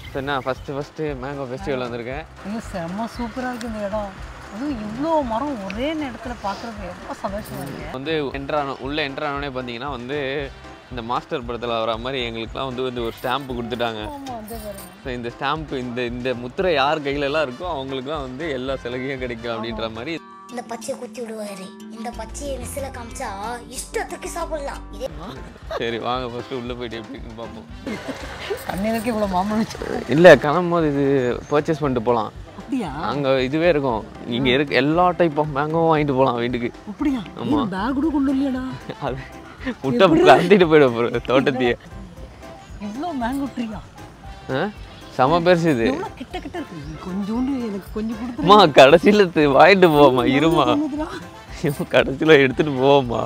So என்ன first first mango festival வந்திருக்கேன் ஐயோ செம்ம சூப்பராக இருக்குது இந்த இடம் அதுவும் இவ்வளோ மரம் ஒரே நேரத்துல பார்க்குறது எவ்வளோ சந்தோஷமா இருக்கு வந்து என்ட்ரான உள்ளே என்ட்ரானோடனே பார்த்தீங்கன்னா வந்து இந்த மாஸ்டர் படத்தில் வர மாதிரி எங்களுக்குலாம் வந்து வந்து ஒரு ஸ்டாம்ப் கொடுத்துட்டாங்க ஆமாம் வந்து பாருங்க ஸோ இந்த ஸ்டாம்ப் இந்த இந்த முத்திரை யார் கையில எல்லாம் இருக்கோ அவங்களுக்குலாம் வந்து எல்லா சலுகையும் கிடைக்கும் அப்படின்ற மாதிரி இந்த பச்சையை குத்தி விடுவாரு இந்த பச்சையை மிஸ்ல காமிச்சா இஷ்டத்துக்கு சாப்பிடலாம் இதே சரி வாங்க ஃபஸ்ட்டு உள்ளே போயிட்டு எப்படி இருக்குன்னு பார்ப்போம் கண்ணிலுக்கு இவ்வளோ மாம்பழம் வச்சு இல்லை கிளம்பும்போது இது பர்ச்சேஸ் பண்ணிட்டு போகலாம் அப்படியா அங்கே இதுவே இருக்கும் இங்கே இருக்க எல்லா டைப் ஆஃப் மேங்கோவும் வாங்கிட்டு போகலாம் வீட்டுக்கு அப்படியா ஆமா. பேக் கூட கொண்டு இல்லையாடா அது முட்டை கறந்துட்டு போயிட போகிற தோட்டத்தையே இவ்வளோ மேங்கோ ட்ரீயா ஆ செம பெருசு இது எவ்வளோ கிட்ட கிட்ட இருக்கு கொஞ்சோண்டு எனக்கு கொஞ்சம் கொடுத்து அம்மா கடைசியில் வாங்கிட்டு போவோம்மா இருமா பண்ணுதுடா. கடைசியில் எடுத்துட்டு போவோம்மா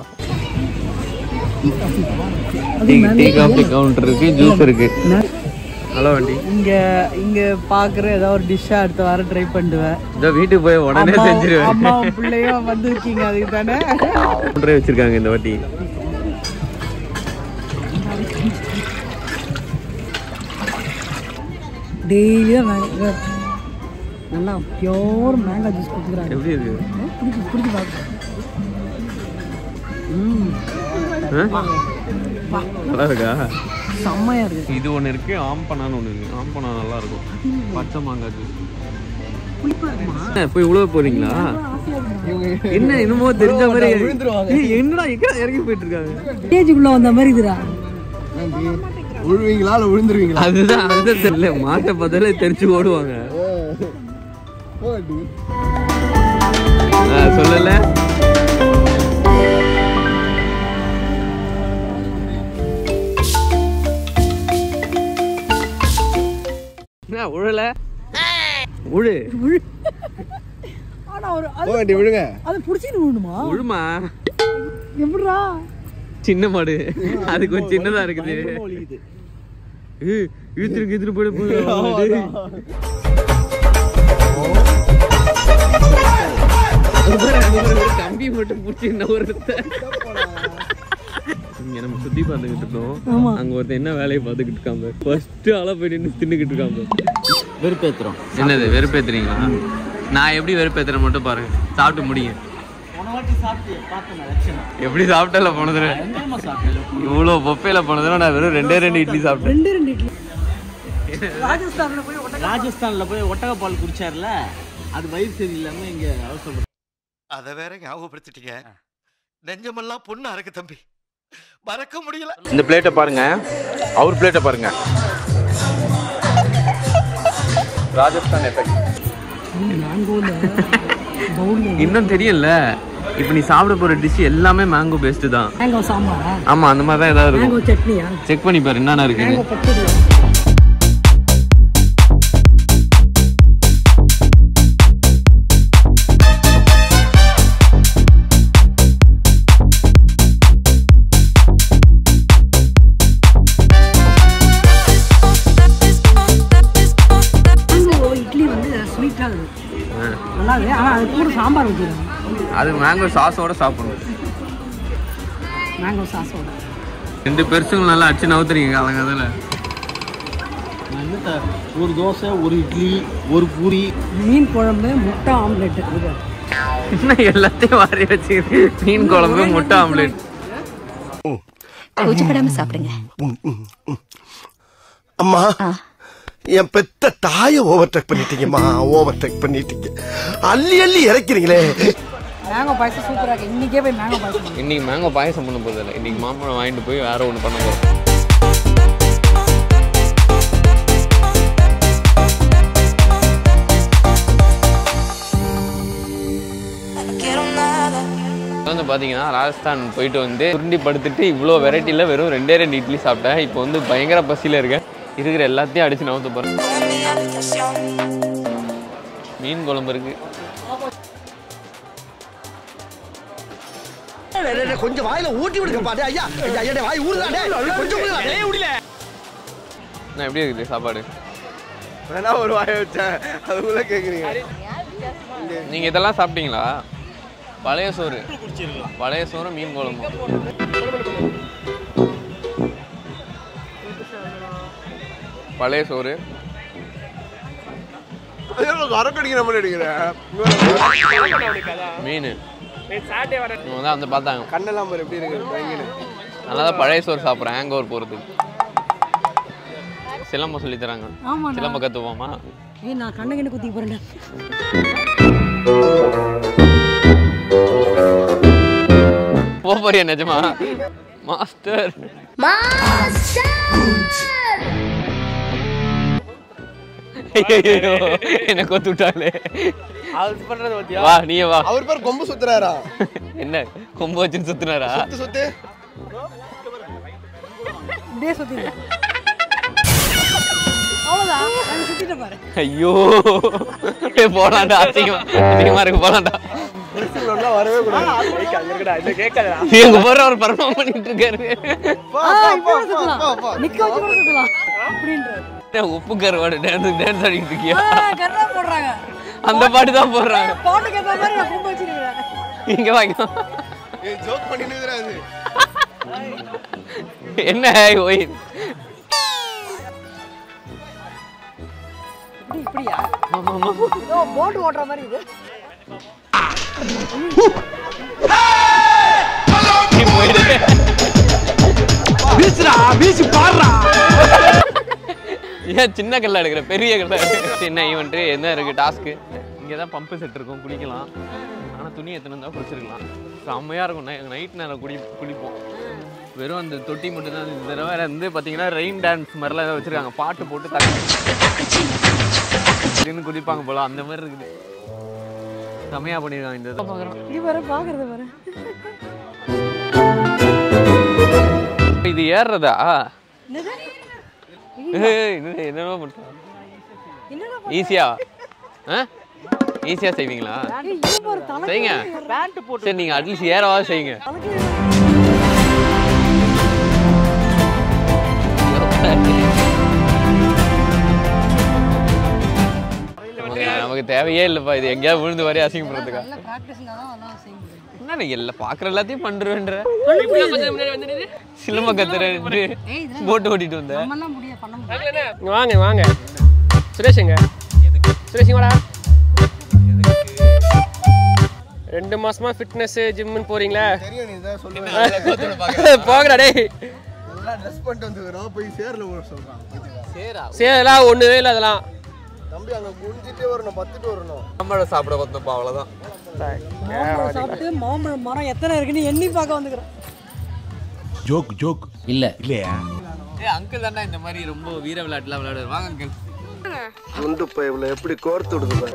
டீ டீ காஃபி கவுண்டர் இருக்கு ஜூஸ் இருக்கு ஹலோ வண்டி இங்க இங்க பாக்குற ஏதாவது ஒரு டிஷ்ஷா அடுத்த வாரம் ட்ரை பண்ணுவேன் இதோ வீட்டுக்கு போய் உடனே செஞ்சிருவேன் அம்மா பிள்ளையும் வந்திருக்கீங்க அதுக்கு தானே கவுண்டரே வச்சிருக்காங்க இந்த வாட்டி டெய்லியும் மேங்கோ நல்லா பியோர் மேங்கோ ஜூஸ் கொடுக்குறாங்க எப்படி இருக்கு குடிச்சு குடிச்சு பார்க்க ஆ? நல்லா இருக்கா செம்மையா இருக்கு இது ஒன்று இருக்கு ஆம்பனான்னு ஒன்று இருக்கு ஆம்பனா நல்லா இருக்கும் பச்சை மாங்காய் ஜூஸ் புளிப்பா இருக்குமா என்ன, போய் உழவ போறீங்களா என்ன என்னமோ தெரிஞ்ச மாதிரி ஏய், என்னடா எங்க இறங்கி போயிட்டு இருக்காங்க ஸ்டேஜுக்குள்ள வந்த மாதிரி இதுடா விழுவீங்களா இல்லை விழுந்துருவீங்களா அதுதான் அதுதான் தெரியல மாட்டை பார்த்தாலே தெரிச்சு ஓடுவாங்க ஆ, சொல்லல என்ன உழல உழு ஆனா ஒரு போக வேண்டிய விழுங்க அது புடிச்சிட்டு விடணுமா உழுமா எப்படிடா சின்ன மாடு அது கொஞ்சம் சின்னதா இருக்குது ஏய், இழுத்துருக்கு இழுத்துட்டு போயிட போகுது கம்பி மட்டும் பிடிச்சி என்ன ஒருத்த இங்க நம்ம சுத்தி பார்த்துக்கிட்டு இருக்கோம் அங்க ஒருத்தன் என்ன வேலையை பார்த்துக்கிட்டு இருக்காங்க ஃபர்ஸ்ட் ஆளா போய் நின்று தின்னுக்கிட்டு இருக்காங்க வெறுப்பேத்துறோம் என்னது வெறுப்பேத்துறீங்களா நான் எப்படி வெறுப்பேத்துறேன் மட்டும் பாருங்க சாப்பிட்டு முடிங்க எப்படி சாப்பிட்டல போனதுல இவ்வளோ பொப்பையில போனதுல நான் வெறும் ரெண்டே ரெண்டு இட்லி சாப்பிட்டேன் ரெண்டு ரெண்டு இட்லி ராஜஸ்தான்ல போய் ஒட்டக ராஜஸ்தான்ல போய் ஒட்டக பால் குடிச்சார்ல அது வயிறு சரியில்லாம இங்க அவசரம் அத வேற ஞாபகப்படுத்திட்டீங்க நெஞ்சமெல்லாம் பொண்ணா இருக்கு தம்பி மறக்க முடியல இந்த பிளேட்டை பாருங்க அவர் பிளேட்டை பாருங்க ராஜஸ்தான் எஃபெக்ட் மேங்கோல பவுல்ல இன்னும் தெரியல இப்போ நீ சாப்பிட போற டிஷ் எல்லாமே மேங்கோ பேஸ்டு தான் மேங்கோ சாம்பாரா ஆமா அந்த மாதிரி தான் ஏதாவது மேங்கோ இருக்கும் சட்னியா செக் பண்ணி பாரு என்னென்ன இருக்குன்னு மேங்கோ பச்சடி மேங்கோ இட்லி வந்து ஸ்வீட்டாக இருக்கு நல்லா இருக்கு ஆனால் அது கூட சாம்பார் வச்சுருக்காங்க அது மேங்கோ சாஸோட சாப்பிடணும் மேங்கோ சாஸோட ரெண்டு பெருசுங்க நல்லா அடிச்சு நவுத்துறீங்க காலங்கத்தில் என்னத்த ஒரு தோசை ஒரு இட்லி ஒரு பூரி மீன் குழம்பு முட்டை ஆம்லெட் என்ன எல்லாத்தையும் வாரி வச்சு மீன் குழம்பு முட்டை ஆம்லேட் கூச்சப்படாம சாப்பிடுங்க அம்மா என் பெத்த தாய ஓவர்டேக் பண்ணிட்டீங்கம்மா ஓவர்டேக் பண்ணிட்டீங்க அள்ளி அள்ளி இறக்கிறீங்களே மேங்கோ பாயசம் சூப்பராக இருக்கு இன்றைக்கே போய் மேங்கோ பாயசம் பண்ணு. இன்னைக்கு மேங்கோ பாயசம் பண்ண போதில்லை இல்லை இன்னைக்கு மாம்பழம் வாங்கிட்டு போய் வேற ஒன்று பண்ண போகிறோம் வந்து பார்த்தீங்கன்னா ராஜஸ்தான் போயிட்டு வந்து சுருண்டி படுத்துட்டு இவ்வளோ வெரைட்டியில் வெறும் ரெண்டே ரெண்டு இட்லி சாப்பிட்டேன் இப்போ வந்து பயங்கர பசியில் இருக்கேன் இருக்கிற எல்லாத்தையும் அடிச்சு நவுத்து போகிறேன் மீன் குழம்பு இருக்கு கொஞ்சம் வாயில ஊட்டி விடுங்க பாட்டு ஐயா ஐயா வாய் ஊறுதாடே கொஞ்சம் நான் எப்படி இருக்குது சாப்பாடு வேணா ஒரு வாய வச்சேன் அதுக்குள்ள கேக்குறீங்க நீங்கள் இதெல்லாம் சாப்பிட்டீங்களா பழைய சோறு பழைய சோறு மீன் குழம்பு பழைய சோறு அரக்கடிக்கிற மாதிரி அடிக்கிறேன் மீன் இவங்க தான் வந்து பார்த்தாங்க கண்ணெல்லாம் பாரு எப்படி இருக்கு பயங்கர நல்லா தான் பழைய சோறு சாப்பிட்றேன் ஹேங் ஓவர் போகிறதுக்கு சிலம்பம் சொல்லி தராங்க ஆமாண்ணா சிலம்பம் கற்றுப்போமா ஏய் நான் கண்ணு கண்ணு குத்தி போறேன்டா போக போறியா நிஜமா மாஸ்டர் ஐயோ என்ன கொத்து விட்டாலே அது பண்றது பத்தியா வா நீயே வா அவர் பேர் கொம்பு சுத்துறாரா என்ன கொம்பு வச்சுன்னு சுத்துனாரா சுத்து சுத்து இப்படியே சுத்தி அவ்வளோதான் நான் சுத்திட்ட பாரு ஐயோ டேய் போலாம்டா அசிங்கமா அசிங்கமா இருக்கு போலாம்டா நல்லா வரவே கூடாது அங்க இருக்கடா இந்த கேட்காதடா இவங்க போற அவர் பர்ஃபார்ம் பண்ணிட்டு இருக்காரு பா, ஆ, பா, இப்போ பா, சுத்தலாம். பா, பா. நிக்க வச்சு கூட சுத்தலாம் அப்படின்றாரு என்ன உப்பு கருவாடு டான்ஸ் டான்ஸ் ஆடிட்டு இருக்கியா ஆ, கரெக்டா போடுறாங்க அந்த பாட்டு தான் போடுறாங்க பாட்டுக்கு ஏற்ற மாதிரி நான் கும்ப வச்சிருக்கிறேன் இங்க வாங்க ஏய் ஜோக் பண்ணிட்டு இருக்கிறாரு என்ன ஒய் இப்படி இப்படியா ஏதோ போட்டு ஓட்டுற மாதிரி இது ஏன் சின்ன கல்லா எடுக்கிற பெரிய கல்லா எடுக்கிற என்ன ஈவெண்ட் என்ன இருக்கு டாஸ்க்கு இங்கே தான் பம்பு செட் இருக்கும் குளிக்கலாம் ஆனால் துணி எத்தனை இருந்தால் குளிச்சிருக்கலாம் செம்மையாக இருக்கும் நைட் நேரம் குடி குளிப்போம் வெறும் அந்த தொட்டி மட்டும் தான் இந்த தடவை வந்து பார்த்தீங்கன்னா ரெயின் டான்ஸ் மாதிரிலாம் ஏதோ வச்சிருக்காங்க பாட்டு போட்டு தண்ணி அப்படின்னு குதிப்பாங்க போல அந்த மாதிரி இருக்குது செம்மையாக பண்ணியிருக்காங்க இந்த இதை பார்க்குறோம் இது வர பாக்குறது வர இது ஏறுறதா என்னது ஏய், என்ன- என்னென்னமோ பண்ணுறாங்க என்னடா ஈஸியா ஆ ஈஸியாக செய்வீங்களா ஏய், இது பாரு தலை செய்யுங்க பேண்ட் போட்டு சரி நீங்கள் அட்லீஸ்ட் ஏறவாவது செய்யுங்க நமக்கு நமக்கு தேவையே இல்லைப்பா இது எங்கேயாவது விழுந்து வரையும் அசிங்கப்படுறதுக்கா நல்ல ப்ராக்டிஸ்னா தான் அதெல்லாம் செய்ய முடியும் என்ன நீ எல்லாம் பார்க்குற எல்லாத்தையும் பண்ணுறேன்ற சிலம்ப கத்துறேன் ஏய் இதெல்லாம் போட்டு ஓட்டிட்டு வந்த நம்மலாம் முடியாது பண்ண முடியாது இங்க வாங்க வாங்க சுரேஷுங்க சுரேஷ் வாடா ரெண்டு மாசமா ஃபிட்னஸ் ஜிம்னு போறீங்களா தெரியும் நீ தான் சொல்லுவேன் போங்கடா டேய் நல்லா ட்ரெஸ் பண்ணிட்டு வந்துக்கிறோம் போய் சேர்ல ஊற சொல்றான் சேரா சரி அதெல்லாம் ஒண்ணுமே இல்லை அதெல்லாம் தம்பி அங்க குனிஞ்சிட்டே வரணும் பத்துட்டு வரணும் நம்மளோட சாப்பிட கொத்தப்பா அவ்வளோதான் மாம்பழம் சாப்பிட்டு மாம்பழம் மரம் எத்தனை இருக்குன்னு எண்ணி பார்க்க வந்துக்கிறேன் ஜோக் ஜோக் இல்ல இல்லையா ஏ அங்கிள் தாண்டா இந்த மாதிரி ரொம்ப வீர விளையாட்டுலாம் விளையாடுவார் வாங்க அங்கிள் துண்டு பைப்ல எப்படி கோர்த்து விடுது பாரு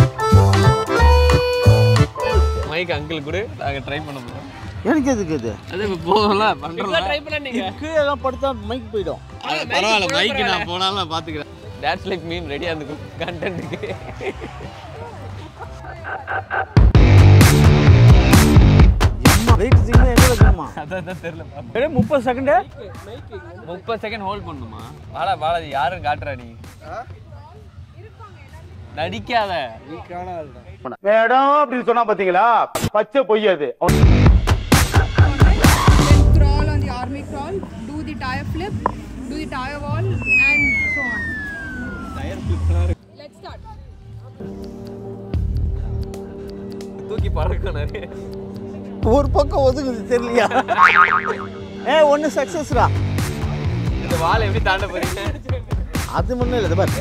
மைக் அங்கிள் கூட நாங்கள் ட்ரை பண்ண போகிறோம் எனக்கு எதுக்கு இது அது இப்போ போகல பண்ணுறோம் ட்ரை பண்ணீங்க கீழே எல்லாம் படுத்தா மைக் போயிடும் பரவாயில்ல மைக்கு நான் போனாலும் நான் பார்த்துக்கிறேன் டேட்ஸ் லைக் மீன் ரெடியாக இருந்து கண்டென்ட்டுக்கு வெயிட் சிக்னல் எங்க வைக்கணுமா அதான் தெரியல வெறும் முப்பது செகண்டு முப்பது செகண்ட் ஹோல்ட் பண்ணுமா வாடா பாலாஜி யாரும் காட்டுறா நீ நடிக்காத மேடம் அப்படின்னு சொன்னா பாத்தீங்களா பச்சை பொய் அது crawl on the army crawl, do the tire flip, do the tire wall, and so on. Let's start. தூக்கி பறக்கும் நிறைய ஒரு பக்கம் ஒதுங்குது தெரியலையா ஏ ஒன்று சக்ஸஸ்ரா இந்த வாழை எப்படி தாண்ட போறீங்க அது முன்னும் இல்லை பார்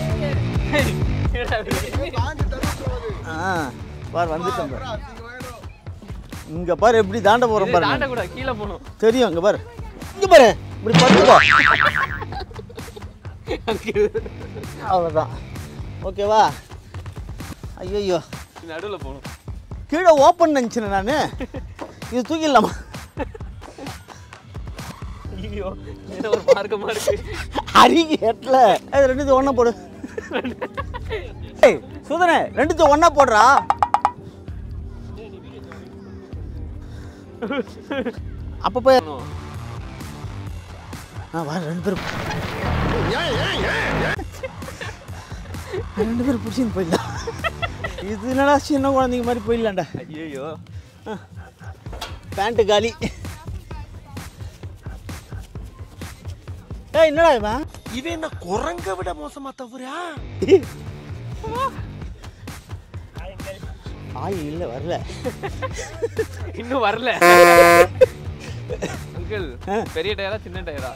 ஆ பார் வந்துட்டேன் பார் இங்க பாரு எப்படி தாண்ட போறோம் பாரு தாண்ட கூட கீழே போகணும் தெரியும் இங்க பாரு இங்க பாரு இப்படி படுத்துக்கோ அவ்வளோதான் ஓகேவா ஐயோ நடுவில் போகணும் கீழே ஓப்பன் நினச்சினேன் நான் இது தூக்கிடலாமா ஐயோ என்ன ஒரு மார்க்கமாக இருக்கு அருகி எட்டல அது ரெண்டுத்தையும் ஒன்றா போடு ஏய் சுதனே ரெண்டுத்தையும் ஒன்றா போடுறா அப்போ போய் ஆ வா ரெண்டு பேரும் ரெண்டு பேரும் பிடிச்சின்னு போயிடலாம் இது என்னடா சின்ன குழந்தைங்க மாதிரி போயிடலாம்டா ஐயோ பேண்ட்டு காலி ஏய் என்னடா இவன் இவன் என்ன குரங்க விட மோசமா தவறா ஆயில் இல்லை வரல இன்னும் வரல அங்கிள் பெரிய டயரா சின்ன டயரா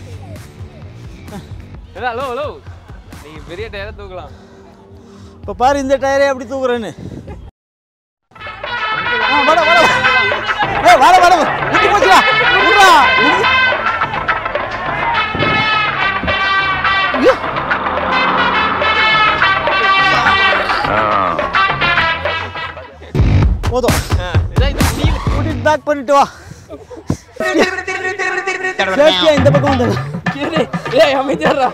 ஹலோ ஹலோ நீங்க பெரிய டயரா தூக்கலாம் இப்போ பாரு இந்த டயரே எப்படி தூக்குறேன்னு ஆ, வாடா, வாடா. ஏய், வாடா, வாடா. விட்டு போச்சுடா. விட்றா. விடு. ஐயோ. போதும் கூட்டிட்டு பேக் பண்ணிட்டு வா சேஃப்டியா இந்த பக்கம் வந்துடு ஏய் அமைச்சர்ரா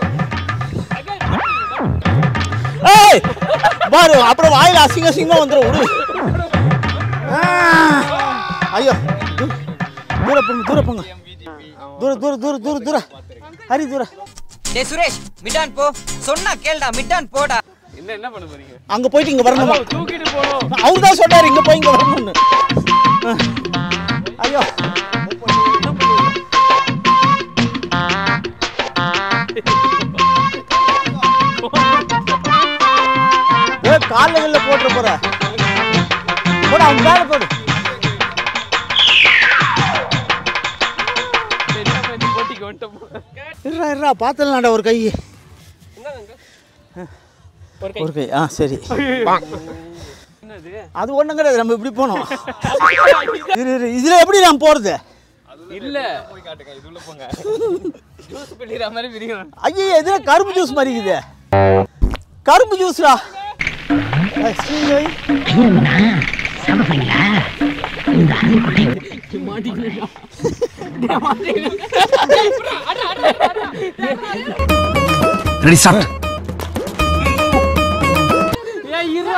ஏய் பாரு அப்புறம் வாயில அசிங்க அசிங்கமா வந்துடும் விடு ஆ, ஐயோ தூ- தூர போங்க தூர போங்க தூர தூர தூர தூர தூர ஹரி தூர டேய் சுரேஷ் மிட்டான் போ சொன்னா கேளுடா மிட்டான் போடா என்ன என்ன பண்ண போறீங்க அங்க போயிட்டு இங்க வரணுமா தூக்கிட்டு போறோம் அவர் தான் சொன்னாரு இங்க போய் இங்க வரணும்னு ஆ. ஐயோ ஏ கால்ல கல்ல போட்டுற போற போடு அவன் மேல போடு தெரியாம இந்த போட்டிக்கு வந்துட்டோம் இருடா இருடா பார்த்தலாம்டா ஒரு கை ஒரு கை ஆ சரி என்னது அது ஒண்ணும் கிடையாது நம்ம இப்படி போனோம் இரு இரு இதுல எப்படி நான் போறது இல்ல போய் காட்டுங்க இதுல போங்க ஜூஸ் குடிக்கிற மாதிரி பிரிக்கணும் ஐயோ இதுல கரும்பு ஜூஸ் மாதிரி இருக்குது கரும்பு ஜூஸ்டா ரெடி சாப்பிட்டு ஏய் இரு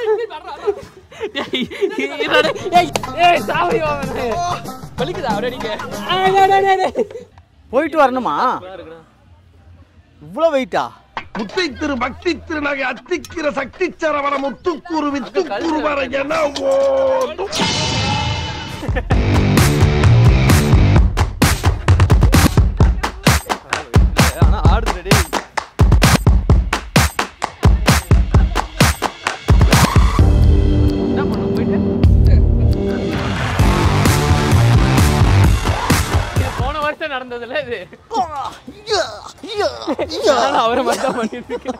ஏய் இருடா ஏய் ஏய் சாவி வாங்க வலிக்குதா அவரடிக்க போயிட்டு வரணுமா இவ்வளோ வெயிட்டா முத்தை திரு பக்தி திருநகை அத்திக்கிற சக்தி சரவண முத்துக்குரு வித்துக்குரு வர என ஓடும் ஆனா ஆடுது டேய் என்ன பண்ண போயிட்டு இது போன வருஷம் நடந்ததுல இது நானும் அவரை மட்டும் தான் பண்ணிட்டு இருக்கேன்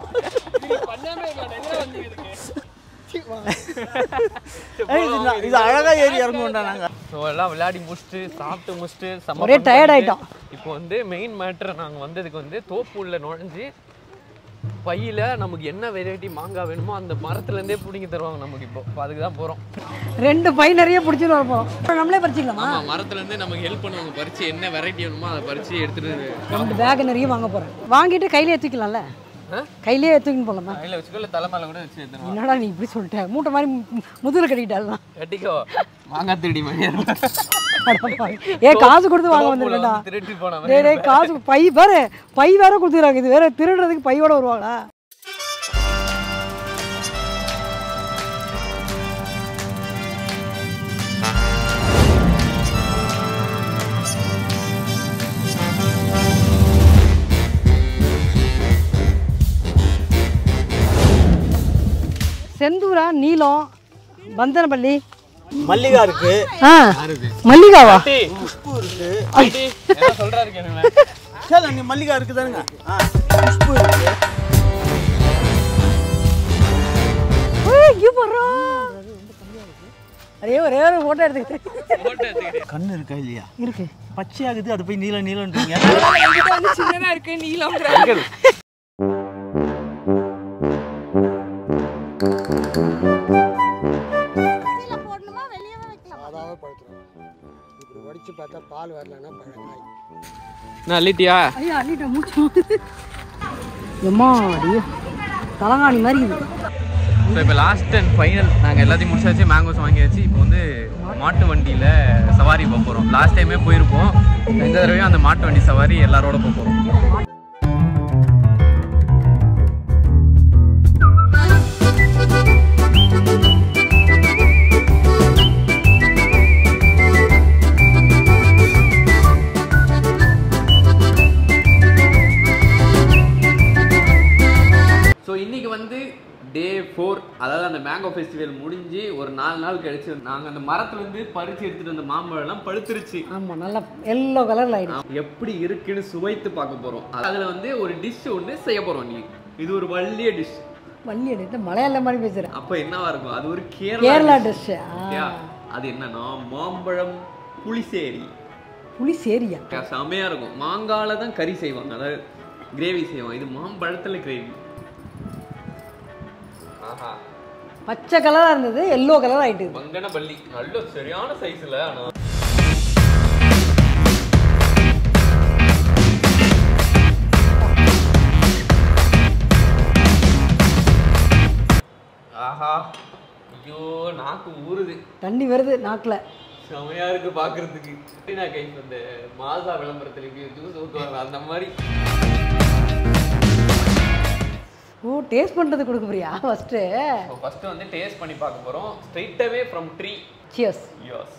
ஏய், இது நா- இது அழகா ஏறி இறங்குவோம்டா நாங்க ஸோ எல்லாம் விளையாடி முடிச்சுட்டு சாப்பிட்டு முடிச்சுட்டு செம்ம ஒரே fun tired பண்ணிட்டு, ஆயிட்டோம். இப்போ வந்து மெயின் மேட்ரு நாங்கள் வந்ததுக்கு வந்து தோப்புள்ள நுழைஞ்சு பையில நமக்கு என்ன வெரைட்டி மாங்காய் வேணுமோ அந்த மரத்துலேருந்தே பிடிங்கி தருவாங்க நமக்கு இப்போ இப்போ அதுக்கு தான் போகிறோம் ரெண்டு பை நிறைய பிடிச்சிட்டு வர போகிறோம் நம்மளே பறிச்சிக்கலாமா ஆமாம் மரத்துலேருந்தே நமக்கு ஹெல்ப் பண்ணுவாங்க பறிச்சு என்ன வெரைட்டி வேணுமோ அதை பறிச்சு எடுத்துட்டு ரெண்டு பேக் நிறைய வாங்க போகிறேன் வாங்கிட்டு கையிலே தூக்கலாம்ல கையிலே தூக்கின்னு போகலாமா கையில் வச்சுக்கோ இல்லை தலை மேலே கூட வச்சு எடுத்துருவோம் என்னடா நீ இப்படி சொல்லிட்ட மூட்டை மாதிரி மு- முதுகுல கட்டிக்கிட்டாலாம் கட்டிக்கோ மாங்காய் திருடி மாதிரி ஏ காசு கொடுத்து வாங்க வந்திருக்கேன்டா திருட்டு போன டேய் டேய் காசு பை வேற பை வேற கொடுத்துறாங்க இது வேற திருடுறதுக்கு பையோட வருவாங்களா செந்தூரா நீலம் பந்தனப்பள்ளி மல்லிகா இருக்கு ஆ மல்லிகாவா என்ன சொல்கிறாரு கேளுங்களேன் சரி நீ மல்லிகா இருக்கு தானுங்க ஆ குஷ்பு இருக்கு ஏய், இங்க போறா ஒரே ஒரே ஒரு போட்டோ எடுத்துக்கிட்டு கண்ணு இருக்கா இல்லையா இருக்கு பச்சையாகுது அது போய் நீல நீலன்றீங்க சின்னதா இருக்கு நீலம் நான் அள்ளிட்டியா ஐயா அள்ளிட்ட மூச்சு எம்மா அடி தலகாணி மாதிரி இருக்குது ஸோ இப்போ லாஸ்ட் அண்ட் ஃபைனல் நாங்கள் எல்லாத்தையும் முடிச்சாச்சு மேங்கோஸ் வாங்கியாச்சு இப்போ வந்து மாட்டு வண்டியில் சவாரி போக போகிறோம் லாஸ்ட் டைமே போயிருப்போம் இந்த தடவையும் அந்த மாட்டு வண்டி சவாரி எல்லாரோட போக போகிறோம் ஸோ இன்னைக்கு வந்து டே ஃபோர் அதாவது அந்த மேங்கோ ஃபெஸ்டிவல் முடிஞ்சு ஒரு நாலு நாள் கழிச்சு நாங்க அந்த மரத்துல இருந்து பறிச்சு எடுத்துட்டு வந்த மாம்பழம் எல்லாம் பழுத்துருச்சு ஆமா நல்லா எல்லோ கலர்ல ஆயிடுச்சு எப்படி இருக்குன்னு சுவைத்து பார்க்க போறோம் அதுல வந்து ஒரு டிஷ் ஒன்று செய்ய போறோம் நீ இது ஒரு வள்ளிய டிஷ் வள்ளி எடுத்து மலையாள மாதிரி பேசுறேன் அப்ப என்னவா இருக்கும் அது ஒரு கேரளா கேரளா dish. டிஷ் ஓகேயா? அது என்னன்னா மாம்பழம் புளிசேரி புளி சேரியா செமையா இருக்கும் மாங்கால தான் கறி செய்வாங்க அதாவது கிரேவி செய்வாங்க இது மாம்பழத்துல கிரேவி ஆஹா பச்சை கலரா இருந்தது எல்லோ கலர் ஆயிட்டு மங்கன பள்ளி நல்ல சரியான சைஸ்ல ஆனா ஆஹா ஐயோ நாக்கு ஊறுது தண்ணி வருது நாக்குல செமையா இருக்கு பாக்குறதுக்கு நான் கை இந்த மாசா விளம்பரத்துல இப்படி ஜூஸ் ஊத்துவாங்க அந்த மாதிரி ஓ டேஸ்ட் பண்றது கொடுக்க போறியா ஃபர்ஸ்ட் ஃபர்ஸ்ட் வந்து டேஸ்ட் பண்ணி பார்க்க போறோம் straight away from tree cheers yes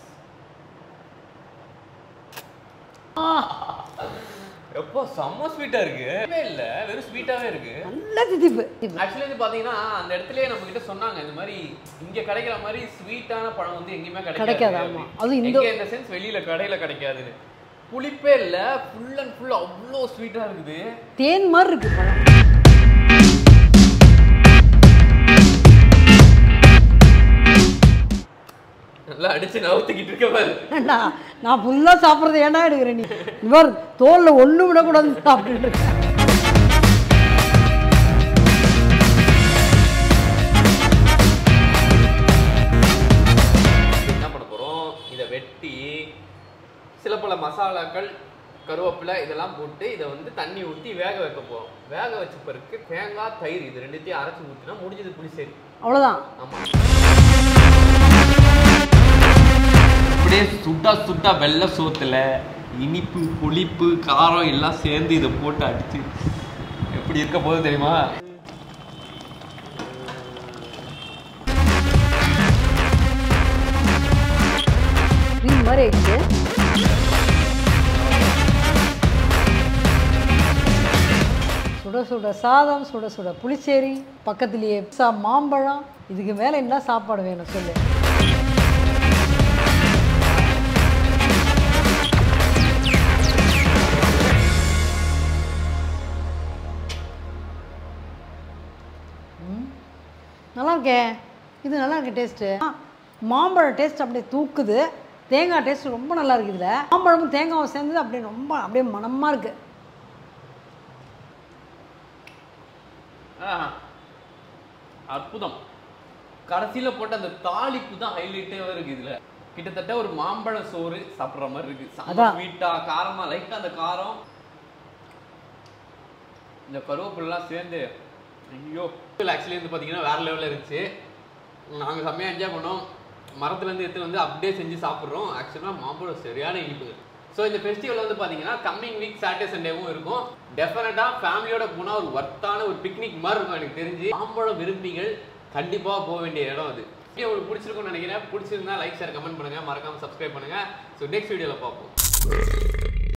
எப்போ செம்ம ஸ்வீட்டா இருக்கு இல்ல இல்ல வெறும் ஸ்வீட்டாவே இருக்கு நல்ல திதிப்பு ஆக்சுவலி வந்து பாத்தீங்கன்னா அந்த இடத்துலயே நம்ம கிட்ட சொன்னாங்க இந்த மாதிரி இங்க கிடைக்கிற மாதிரி ஸ்வீட்டான பழம் வந்து எங்கேயுமே கிடைக்காது, கிடைக்காது ஆமா. அப்படி. அதுவும் இந்த- எங்க இந்த சென்ஸ் வெளியில கடையில கிடைக்காதுன்னு புளிப்பே இல்ல ஃபுல் அண்ட் ஃபுல் அவ்வளோ ஸ்வீட்டா இருக்குது தேன் மாதிரி இருக்கு பழம் நல்லா அடிச்சு நவுத்திக்கிட்டு இருக்க பாரு ஏண்டா, நான் ஃபுல்லா சாப்பிட்றது ஏன்டா எடுக்கிறேன் நீ இவர் தோல்ல ஒண்ணு விடக்கூடாதுன்னு சாப்பிட்டுட்டு இருக்கேன் என்ன பண்ண போறோம் இதை வெட்டி சில பல மசாலாக்கள் கருவேப்பிலை இதெல்லாம் போட்டு இதை வந்து தண்ணி ஊற்றி வேக வைக்க போறோம் வேக வச்ச பிறகு தேங்காய் தயிர் இது ரெண்டுத்தையும் அரைச்சி ஊற்றினா முடிஞ்சது புளிசேரி அவ்வளவுதான் ஆமா அப்படியே சுட்டா சுட்டா வெள்ளை சோத்துல இனிப்பு புளிப்பு காரம் எல்லாம் சேர்ந்து இதை போட்டு அடிச்சு எப்படி இருக்க போகுது தெரியுமா க்ரீம் மாதிரி ஆயிடுச்சு சுட சுட சாதம் சுட சுட புளிச்சேரி பக்கத்துலேயே சா மாம்பழம் இதுக்கு மேலே என்ன சாப்பாடு வேணும் சொல்லு ம், நல்லா இருக்கே இது நல்லா இருக்கு டேஸ்ட்டு மாம்பழம் டேஸ்ட் அப்படியே தூக்குது தேங்காய் டேஸ்ட் ரொம்ப நல்லா இருக்குது இதில் மாம்பழமும் தேங்காயும் சேர்ந்தது அப்படியே ரொம்ப அப்படியே மணமாக இருக்குது ஆஹா. அற்புதம் கடைசியில போட்ட அந்த தாளிப்பு தான் ஹைலைட்டே இருக்கு இதுல கிட்டத்தட்ட ஒரு மாம்பழ சோறு சாப்பிடுற மாதிரி இருக்கு செம்ம அதான். ஸ்வீட்டா காரமா லைட்டா அந்த காரம் இந்த கருவேப்பிலாம் சேர்ந்து ஐயோ ஆக்சுவலி வந்து பாத்தீங்கன்னா வேற லெவல்ல இருந்துச்சு நாங்க செம்மையா என்ஜாய் பண்ணோம் மரத்துல இருந்து எடுத்து வந்து அப்படியே செஞ்சு சாப்பிடுறோம் ஆக்சுவலாக மாம்பழம் சரியான இனிப்பு ஸோ இந்த ஃபெஸ்டிவல் வந்து பார்த்தீங்கன்னா கம்மிங் வீக் சாட்டர்டே சண்டேவும் இருக்கும் டெஃபினட்டாக ஃபேமிலியோட போனால் ஒரு ஒர்த்தான ஒரு பிக்னிக் மாதிரி இருக்கும் எனக்கு தெரிஞ்சு மாம்பழம் விரும்பிகள் கண்டிப்பாக போக வேண்டிய இடம் அது வீடியோ உங்களுக்கு பிடிச்சிருக்கும்னு நினைக்கிறேன் பிடிச்சிருந்தா லைக் ஷேர் கமெண்ட் பண்ணுங்க மறக்காம சப்ஸ்கிரைப் பண்ணுங்க ஸோ நெக்ஸ்ட் வீடியோவில் பார்ப்போம்